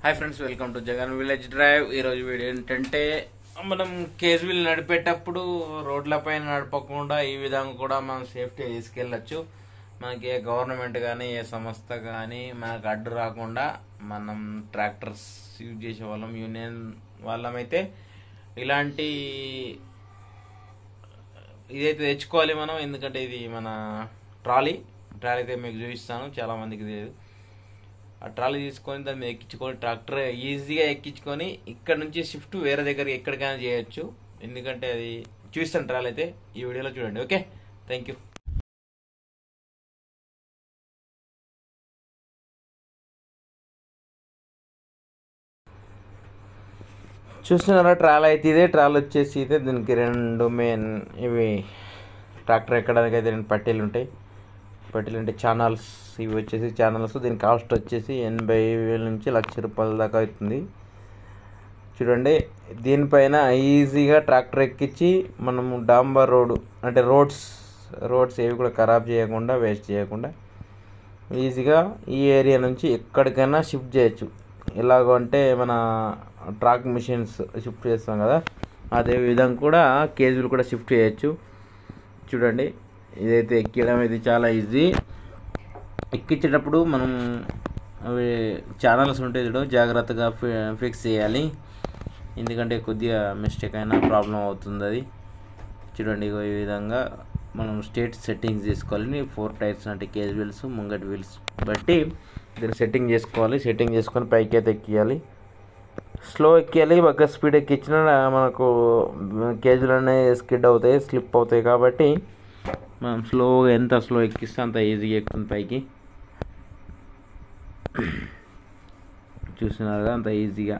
hi friends welcome to Jagan village drive ఈరోజు video ఏంటంటే మనం కేజువీల్ నడిపేటప్పుడు రోడ్ల పైన నడపకుండా ఈ విధంగా కూడా మనం సేఫ్టీ తీసుకెళ్ళచ్చు మనకి ఏ గవర్నమెంట్ కానీ ఏ సంస్థ కానీ మనకు అడ్డు రాకుండా మనం ట్రాక్టర్స్ యూజ్ చేసే వాళ్ళం యూనియన్ వాళ్ళమైతే ఇలాంటి ఇదైతే తెచ్చుకోవాలి మనం ఎందుకంటే ఇది మన ట్రాలీ ట్రాలీ అయితే మీకు చూపిస్తాను చాలా మందికి తెలియదు ఆ ట్రాలీ తీసుకొని దాన్ని మీద ఎక్కించుకొని ట్రాక్టర్ ఈజీగా ఎక్కించుకొని ఇక్కడ నుంచి షిఫ్ట్ వేరే దగ్గర ఎక్కడికైనా చేయొచ్చు ఎందుకంటే అది చూస్తాను ట్రాలీ అయితే ఈ వీడియోలో చూడండి ఓకే థ్యాంక్ యూ చూస్తున్నారా ట్రాల్ అయితే ఇదే ట్రాల్ వచ్చేసి అయితే దీనికి రెండు మెయిన్ ఇవి ట్రాక్టర్ ఎక్కడానికి అయితే రెండు పట్టీలు ఉంటాయి పట్టీలు అంటే ఛానల్స్ ఇవి వచ్చేసి ఛానల్స్ దీని కాస్ట్ వచ్చేసి ఎనభై వేల నుంచి లక్ష రూపాయల దాకా అవుతుంది చూడండి దీనిపైన ఈజీగా ట్రాక్టర్ ఎక్కించి మనము డాంబర్ రోడ్ అంటే రోడ్స్ రోడ్స్ ఏవి కూడా ఖరాబ్ చేయకుండా వేస్ట్ చేయకుండా ఈజీగా ఈ ఏరియా నుంచి ఎక్కడికైనా షిఫ్ట్ చేయొచ్చు ఎలాగంటే మన ట్రాక్ మిషన్స్ షిఫ్ట్ చేస్తాం కదా అదే విధంగా కూడా కేజీలు కూడా షిఫ్ట్ చేయొచ్చు చూడండి ఇదైతే ఎక్కడం ఇది చాలా ఈజీ ఎక్కించేటప్పుడు మనం అవి ఛానల్స్ ఉంటాయి చూడు జాగ్రత్తగా ఫి- ఫిక్స్ చేయాలి ఎందుకంటే కొద్దిగా మిస్టేక్ అయినా ప్రాబ్లం అవుతుంది అది చూడండి ఇగో ఈ విధంగా మనం స్టేట్ సెట్టింగ్స్ చేసుకోవాలి ఫోర్ టైర్స్ అంటే కేజ్ వీల్స్ ముంగటి వీల్స్ బట్టి దీన్ని సెట్టింగ్ చేసుకోవాలి సెట్టింగ్ చేసుకొని పైకి అయితే ఎక్కియాలి స్లో ఎక్కియాలి బాగా స్పీడ్ ఎక్కించినా మనకు కేజీలు అనేవి స్కిడ్ అవుతాయి స్లిప్ అవుతాయి కాబట్టి మనం స్లోగా ఎంత స్లో ఎక్కిస్తే అంత ఈజీగా ఎక్కుతుంది పైకి చూస్తున్నారుగా అంత ఈజీగా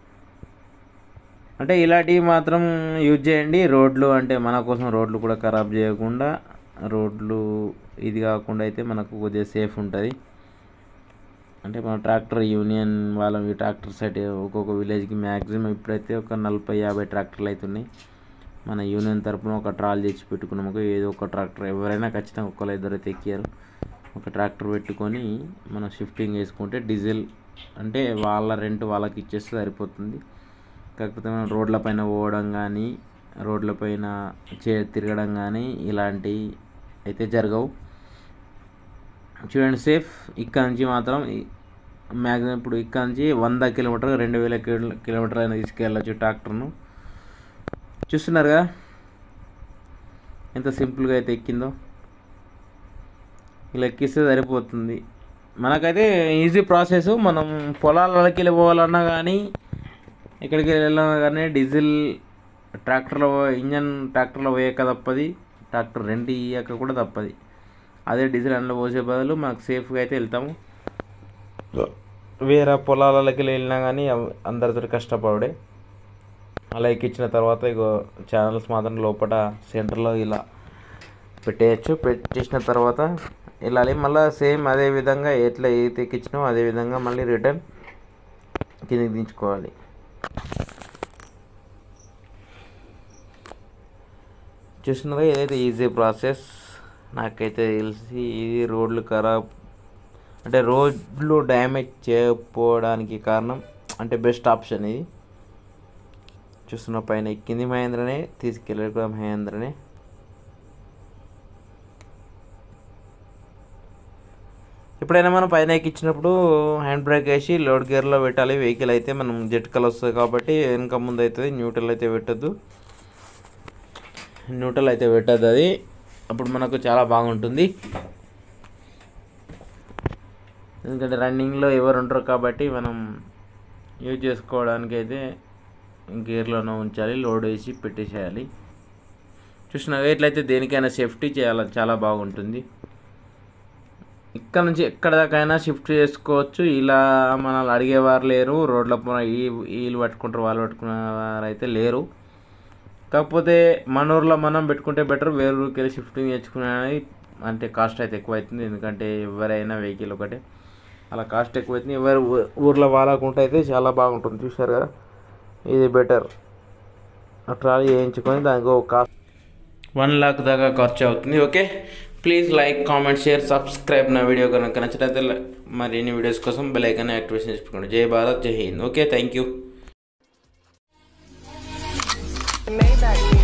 అంటే ఇలాంటివి మాత్రం యూజ్ చేయండి రోడ్లు అంటే మన కోసం రోడ్లు కూడా ఖరాబ్ చేయకుండా రోడ్లు ఇది కాకుండా అయితే మనకు కొద్దిగా సేఫ్ ఉంటుంది అంటే మన ట్రాక్టర్ యూనియన్ వాళ్ళ ఈ ట్రాక్టర్ సెట్ ఒక్కొక్క విలేజ్కి మ్యాక్సిమం ఇప్పుడైతే ఒక నలభై యాభై ట్రాక్టర్లు అవుతున్నాయి మన యూనియన్ తరపున ఒక ట్రాల్ తెచ్చి పెట్టుకున్నాము ఏదో ఒక ట్రాక్టర్ ఎవరైనా ఖచ్చితంగా ఒక్కరు ఇద్దరు అయితే ఎక్కారు ఒక ట్రాక్టర్ పెట్టుకొని మనం షిఫ్టింగ్ చేసుకుంటే డీజిల్ అంటే వాళ్ళ రెంట్ వాళ్ళకి ఇచ్చేస్తే సరిపోతుంది కాకపోతే మనం రోడ్ల పైన పోవడం కానీ రోడ్ల పైన చే తిరగడం కానీ ఇలాంటివి అయితే జరగవు చూడండి సేఫ్ ఇక్కడ నుంచి మాత్రం మ్యాక్సిమం ఇప్పుడు ఇక్కడ నుంచి వంద కిలోమీటర్ రెండు వేల కిలో కిలోమీటర్ అయినా తీసుకెళ్ళచ్చు ట్రాక్టర్ను చూస్తున్నారుగా ఎంత సింపుల్గా అయితే ఎక్కిందో ఇలా ఎక్కిస్తే సరిపోతుంది మనకైతే ఈజీ ప్రాసెస్ మనం పొలాలకి వెళ్ళి పోవాలన్నా కానీ ఎక్కడికి వెళ్ళాలన్నా కానీ డీజిల్ ట్రాక్టర్లో ఇంజన్ ట్రాక్టర్లో పోయాక తప్పది ట్రాక్టర్ రెంట్ ఇయ్యాక కూడా తప్పది అదే డీజిల్ అందులో పోసే బదులు మనకు సేఫ్గా అయితే వెళ్తాము వేరే పొలాలకి వెళ్ళినా కానీ అవ్- అందరితో కష్టపడే అలా ఎక్కించిన తర్వాత ఇగో ఛానల్స్ మాత్రం లోపల సెంటర్లో ఇలా పెట్టేయచ్చు పెట్టేసిన తర్వాత వెళ్ళాలి మళ్ళీ సేమ్ అదే విధంగా ఎట్లా అయితే ఎక్కించినామో అదే విధంగా మళ్ళీ రిటర్న్ కిందకి దించుకోవాలి చూస్తున్నారా ఏదైతే ఈజీ ప్రాసెస్ నాకైతే తెలిసి ఇది రోడ్లు ఖరాబ్ అంటే రోడ్లు డ్యామేజ్ చేయకపోవడానికి కారణం అంటే బెస్ట్ ఆప్షన్ ఇది చూస్తున్న పైన ఎక్కింది మహేంద్రనే తీసుకెళ్ళారు కూడా మహేంద్రనే ఎప్పుడైనా మనం పైన ఎక్కించినప్పుడు హ్యాండ్ బ్రేక్ వేసి లోడ్ గేర్లో పెట్టాలి వెహికల్ అయితే మనం జట్కలు వస్తుంది కాబట్టి వెనక ముందు అవుతుంది న్యూట్రల్ అయితే పెట్టద్దు న్యూట్రల్ అయితే పెట్టద్దు అది అప్పుడు మనకు చాలా బాగుంటుంది ఎందుకంటే రన్నింగ్లో ఎవరు ఉండరు కాబట్టి మనం యూజ్ చేసుకోవడానికి అయితే గేర్లోనే ఉంచాలి లోడ్ వేసి పెట్టేసేయాలి చూసిన ఎట్లయితే దేనికైనా సేఫ్టీ చేయాలి చాలా బాగుంటుంది ఇక్కడ నుంచి ఎక్కడ దాకైనా షిఫ్ట్ చేసుకోవచ్చు ఇలా మనల్ని అడిగేవారు లేరు రోడ్ల పైన ఈ వీళ్ళు పట్టుకుంటారు వాళ్ళు పట్టుకునే వారు అయితే లేరు కాకపోతే మన ఊర్లో మనం పెట్టుకుంటే బెటర్ వేరే ఊరికి వెళ్ళి షిఫ్టింగ్ తెచ్చుకునే అంటే కాస్ట్ అయితే ఎక్కువ అవుతుంది ఎందుకంటే ఎవరైనా వెహికల్ ఒకటే అలా కాస్ట్ ఎక్కువ అవుతుంది ఎవరు ఊ- ఊర్లో వాళ్ళకుంటే అయితే చాలా బాగుంటుంది చూసారు కదా ఇది బెటర్ ట్రాలీ వేయించుకొని దానికి ఒక కాస్ట్ వన్ లాక్ దాకా ఖర్చు అవుతుంది okay please like comment share subscribe నా వీడియో కనుక నచ్చినట్లయితే లై- మరిన్ని వీడియోస్ కోసం బెల్ ఐకాన్ యాక్టివేషన్ చేసుకోండి జై భారత్ జై Hind okay thank you Maybach